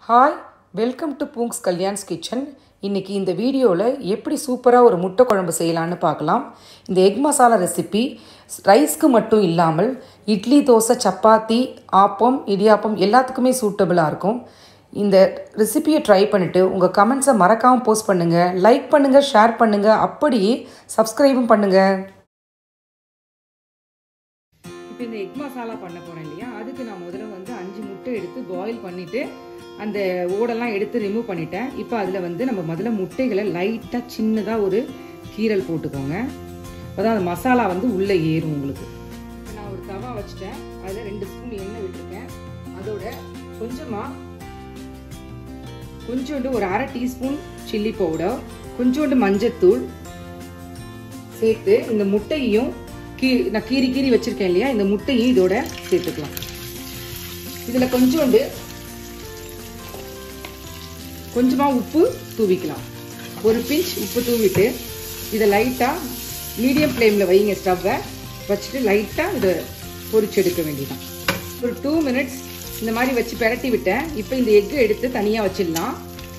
hi welcome to பூங்ஸ் Kalyan's kitchen இன்றைக்கி இந்த வீடியோவில் எப்படி சூப்பராக ஒரு முட்டை குழம்பு செய்யலான்னு பார்க்கலாம் இந்த எக் மசாலா ரெசிபி ரைஸ்க்கு மட்டும் இல்லாமல் இட்லி தோசை சப்பாத்தி ஆப்பம் இடியாப்பம் எல்லாத்துக்குமே சூட்டபுளாக இருக்கும் இந்த ரெசிபியை ட்ரை பண்ணிவிட்டு உங்கள் கமெண்ட்ஸை மறக்காமல் போஸ்ட் பண்ணுங்கள் லைக் பண்ணுங்கள் ஷேர் பண்ணுங்கள் அப்படியே சப்ஸ்கிரைபும் பண்ணுங்கள் இப்போ இந்த எக் மசாலா பண்ண போகிறேன் இல்லையா அதுக்கு நான் முதல்ல வந்து அஞ்சு முட்டை எடுத்து பாயில் பண்ணிவிட்டு அந்த ஓடெல்லாம் எடுத்து ரிமூவ் பண்ணிட்டேன் இப்போ அதில் வந்து நம்ம முதல்ல முட்டைகளை லைட்டாக சின்னதாக ஒரு கீரல் போட்டுக்கோங்க அதான் அந்த மசாலா வந்து உள்ளே ஏறும் உங்களுக்கு நான் ஒரு தவா வச்சுட்டேன் அதில் ரெண்டு ஸ்பூன் எண்ணெய் விட்டுருக்கேன் அதோட கொஞ்சமாக கொஞ்சோண்டு ஒரு அரை டீஸ்பூன் சில்லி பவுடர் கொஞ்சோண்டு மஞ்சத்தூள் சேர்த்து இந்த முட்டையையும் கீ நான் கீறி கீறி வச்சுருக்கேன் இல்லையா இந்த முட்டையும் இதோட சேர்த்துக்கலாம் இதில் கொஞ்சோண்டு கொஞ்சமாக உப்பு தூவிக்கலாம் ஒரு பிஞ்ச் உப்பு தூவிட்டு இதை லைட்டாக மீடியம் ஃப்ளேமில் வைங்க ஸ்டவ்வை வச்சுட்டு லைட்டாக இதை பொரிச்சு எடுக்க வேண்டியதான் ஒரு டூ மினிட்ஸ் இந்த மாதிரி வச்சு பெரட்டி விட்டேன் இப்போ இந்த எக்கு எடுத்து தனியாக வச்சிடலாம்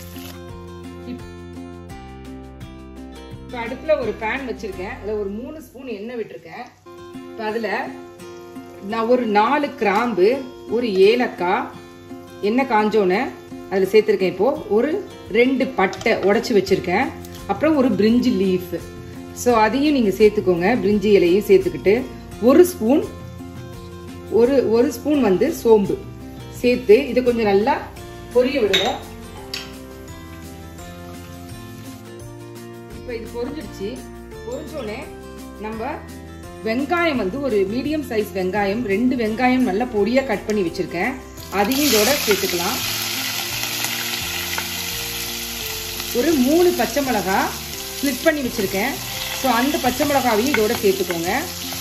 இப்போ அடுப்பில் ஒரு பேன் வச்சுருக்கேன் அதில் ஒரு மூணு ஸ்பூன் எண்ணெய் விட்டுருக்கேன் இப்போ அதில் நான் ஒரு நாலு கிராம்பு ஒரு ஏலக்காய் எண்ணெய் காஞ்சோன்னே அதில் சேர்த்துருக்கேன் இப்போது ஒரு ரெண்டு பட்டை உடச்சி வச்சுருக்கேன் அப்புறம் ஒரு பிரிஞ்சி லீஃப் ஸோ அதையும் நீங்கள் சேர்த்துக்கோங்க பிரிஞ்சி இலையும் சேர்த்துக்கிட்டு ஒரு ஸ்பூன் ஒரு ஒரு ஸ்பூன் வந்து சோம்பு சேர்த்து இதை கொஞ்சம் நல்லா பொரிய விடுவோம் இப்போ இது பொரிஞ்சிடுச்சு பொரிஞ்சோடனே நம்ம வெங்காயம் வந்து ஒரு மீடியம் சைஸ் வெங்காயம் ரெண்டு வெங்காயம் நல்லா பொடியாக கட் பண்ணி வச்சுருக்கேன் அதையும் இதோட சேர்த்துக்கலாம் ஒரு மூணு பச்சை மிளகா ஸ்ப்ளிட் பண்ணி வச்சுருக்கேன் ஸோ அந்த பச்சை மிளகாவையும் இதோட சேர்த்துக்கோங்க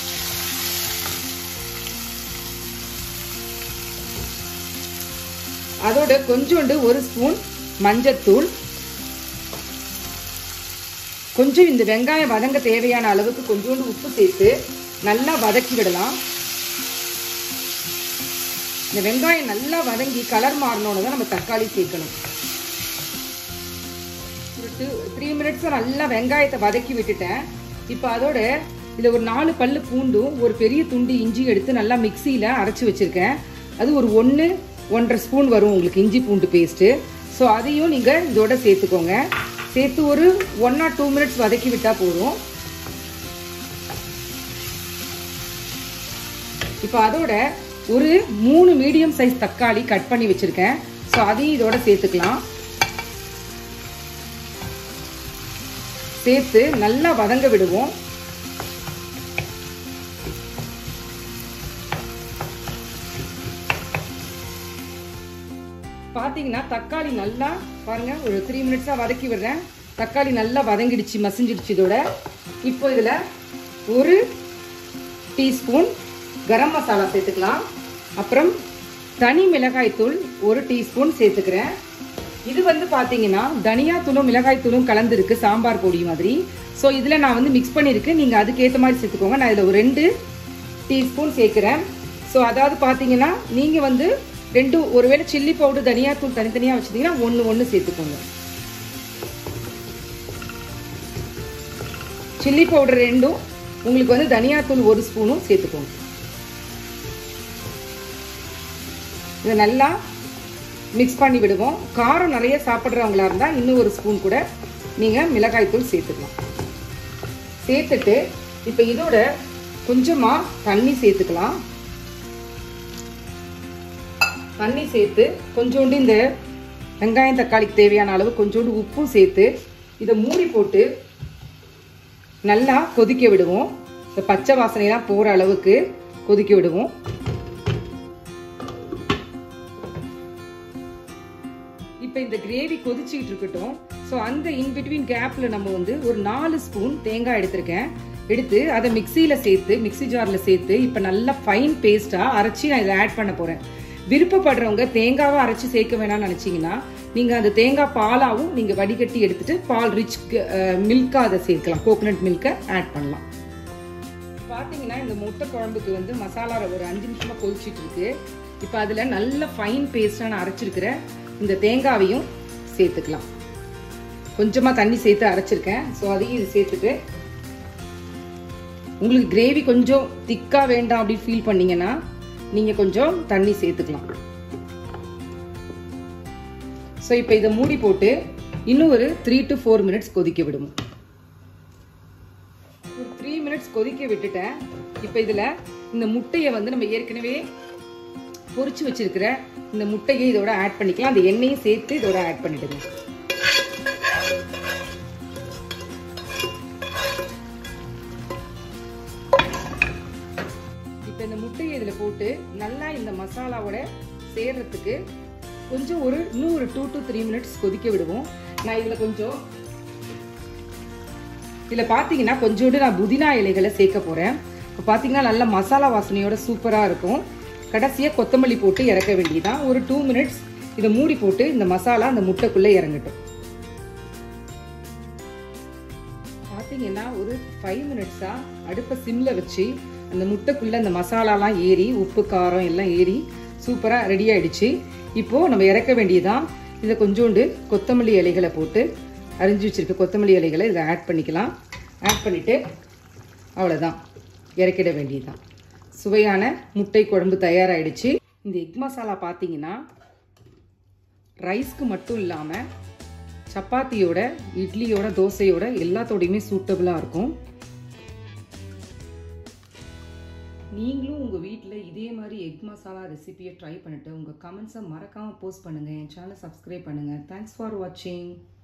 அதோட கொஞ்சோண்டு ஒரு ஸ்பூன் மஞ்சத்தூள் கொஞ்சம் இந்த வெங்காயம் வதங்க தேவையான அளவுக்கு கொஞ்சோண்டு உப்பு சேர்த்து நல்லா வதக்கி விடலாம் இந்த வெங்காயம் நல்லா வதங்கி கலர் மாறினோன்னு தான் நம்ம தக்காளி சேர்க்கணும் ஒரு டூ த்ரீ மினிட்ஸ் நல்லா வெங்காயத்தை வதக்கி விட்டுட்டேன் இப்போ அதோட இதில் ஒரு நாலு பல்லு பூண்டும் ஒரு பெரிய துண்டு இஞ்சி எடுத்து நல்லா மிக்சியில் அரைச்சி வச்சுருக்கேன் அது ஒரு ஒன்று ஒன்றரை ஸ்பூன் வரும் உங்களுக்கு இஞ்சி பூண்டு பேஸ்ட்டு ஸோ அதையும் நீங்கள் இதோட சேர்த்துக்கோங்க சேர்த்து ஒரு ஒன் ஆர் டூ மினிட்ஸ் வதக்கி விட்டால் போதும் இப்போ அதோட ஒரு மூணு மீடியம் சைஸ் தக்காளி கட் பண்ணி வச்சுருக்கேன் ஸோ அதையும் இதோட சேர்த்துக்கலாம் சேர்த்து நல்லா வதங்க விடுவோம் பார்த்தீங்கன்னா தக்காளி நல்லா பாருங்க ஒரு த்ரீ மினிட்ஸாக வதக்கி விடுறேன் தக்காளி நல்லா வதங்கிடுச்சு மசிஞ்சிடுச்சு இதோட இப்போ இதில் ஒரு டீஸ்பூன் கரம் மசாலா சேர்த்துக்கலாம் அப்புறம் தனி மிளகாய் தூள் ஒரு டீஸ்பூன் சேர்த்துக்கிறேன் இது வந்து பார்த்தீங்கன்னா தனியாத்தூளும் மிளகாய் தூளும் கலந்துருக்கு சாம்பார் பொடி மாதிரி ஸோ இதில் நான் வந்து மிக்ஸ் பண்ணியிருக்கேன் நீங்கள் அதுக்கேற்ற மாதிரி சேர்த்துக்கோங்க நான் இதில் ஒரு ரெண்டு டீஸ்பூன் சேர்க்குறேன் ஸோ அதாவது பார்த்தீங்கன்னா நீங்கள் வந்து ரெண்டு ஒருவேளை சில்லி பவுடர் தனியாத்தூள் தனித்தனியாக வச்சுருந்தீங்கன்னா ஒன்று ஒன்று சேர்த்துக்கோங்க சில்லி பவுடர் ரெண்டும் உங்களுக்கு வந்து தனியாத்தூள் ஒரு ஸ்பூனும் சேர்த்துக்கோங்க இதை நல்லா மிக்ஸ் பண்ணி விடுவோம் காரம் நிறைய சாப்பிட்றவங்களா இருந்தால் இன்னும் ஒரு ஸ்பூன் கூட நீங்கள் மிளகாய்த்தூள் சேர்த்துக்கலாம் சேர்த்துட்டு இப்போ இதோட கொஞ்சமாக தண்ணி சேர்த்துக்கலாம் தண்ணி சேர்த்து கொஞ்சோண்டு இந்த வெங்காயம் தக்காளிக்கு தேவையான அளவு கொஞ்சோண்டு உப்பும் சேர்த்து இதை மூடி போட்டு நல்லா கொதிக்க விடுவோம் இந்த பச்சை வாசனைலாம் போகிற அளவுக்கு கொதிக்க விடுவோம் இப்போ இந்த கிரேவி கொதிச்சுக்கிட்டு இருக்கட்டும் ஸோ அந்த இன்பிட்வீன் கேப்பில் நம்ம வந்து ஒரு நாலு ஸ்பூன் தேங்காய் எடுத்திருக்கேன் எடுத்து அதை மிக்சியில் சேர்த்து மிக்சி ஜாரில் சேர்த்து இப்போ நல்லா ஃபைன் பேஸ்ட்டாக அரைச்சி நான் இதை ஆட் பண்ண போகிறேன் விருப்பப்படுறவங்க தேங்காவை அரைச்சி சேர்க்க வேணாம்னு நினச்சிங்கன்னா நீங்கள் அந்த தேங்காய் பாலாவும் நீங்கள் வடிகட்டி எடுத்துட்டு பால் ரிச் மில்காக அதை சேர்க்கலாம் கோகனட் மில்கை ஆட் பண்ணலாம் பார்த்தீங்கன்னா இந்த முட்டை குழம்புக்கு வந்து மசாலா ஒரு அஞ்சு நிமிஷமாக கொதிச்சிட்டு இருக்கு இப்போ அதில் நல்ல ஃபைன் பேஸ்ட்டாக நான் அரைச்சிருக்கிறேன் இந்த தேங்காவையும் சேர்த்துக்கலாம் கொஞ்சமாக தண்ணி சேர்த்து அரைச்சிருக்கேன் ஸோ அதையும் இது சேர்த்துட்டு உங்களுக்கு கிரேவி கொஞ்சம் திக்காக வேண்டாம் அப்படின்னு ஃபீல் பண்ணீங்கன்னா நீங்கள் கொஞ்சம் தண்ணி சேர்த்துக்கலாம் ஸோ இப்போ இதை மூடி போட்டு இன்னும் ஒரு த்ரீ டு ஃபோர் மினிட்ஸ் கொதிக்க விடுவோம் ஒரு த்ரீ மினிட்ஸ் கொதிக்க விட்டுட்டேன் இப்போ இதில் இந்த முட்டையை வந்து நம்ம ஏற்கனவே பொரிச்சு வச்சிருக்கிற இந்த முட்டையை இதோட ஆட் பண்ணிக்கலாம் அந்த எண்ணெயும் சேர்த்து இதோட ஆட் பண்ணிடுங்க இப்போ இந்த முட்டையை இதில் போட்டு நல்லா இந்த மசாலாவோட சேர்றதுக்கு கொஞ்சம் ஒரு இன்னும் ஒரு டூ டு த்ரீ மினிட்ஸ் கொதிக்க விடுவோம் நான் இதில் கொஞ்சம் இதில் பார்த்தீங்கன்னா கொஞ்சோண்டு நான் புதினா இலைகளை சேர்க்க போகிறேன் இப்போ பார்த்தீங்கன்னா நல்ல மசாலா வாசனையோட சூப்பராக இருக்கும் கடைசியாக கொத்தமல்லி போட்டு இறக்க வேண்டியதான் ஒரு டூ மினிட்ஸ் இதை மூடி போட்டு இந்த மசாலா அந்த முட்டைக்குள்ளே இறங்கட்டும் பார்த்தீங்கன்னா ஒரு ஃபைவ் மினிட்ஸாக அடுப்பை சிம்மில் வச்சு அந்த முட்டைக்குள்ளே அந்த மசாலாலாம் ஏறி உப்பு காரம் எல்லாம் ஏறி சூப்பராக ரெடி ஆயிடுச்சு இப்போது நம்ம இறக்க வேண்டியதான் இதை கொஞ்சோண்டு கொத்தமல்லி இலைகளை போட்டு அரிஞ்சு வச்சுருக்க கொத்தமல்லி இலைகளை இதை ஆட் பண்ணிக்கலாம் ஆட் பண்ணிவிட்டு அவ்வளோதான் இறக்கிட வேண்டியதுதான் சுவையான முட்டை குழம்பு தயாராகிடுச்சு இந்த எக் மசாலா பார்த்தீங்கன்னா ரைஸ்க்கு மட்டும் இல்லாமல் சப்பாத்தியோட இட்லியோட தோசையோட எல்லாத்தோடையுமே சூட்டபுளாக இருக்கும் நீங்களும் உங்கள் வீட்டில் இதே மாதிரி எக் மசாலா ரெசிபியை ட்ரை பண்ணிவிட்டு உங்கள் கமெண்ட்ஸை மறக்காமல் போஸ்ட் பண்ணுங்கள் என் சேனலை சப்ஸ்கிரைப் பண்ணுங்கள் தேங்க்ஸ் ஃபார் வாட்சிங்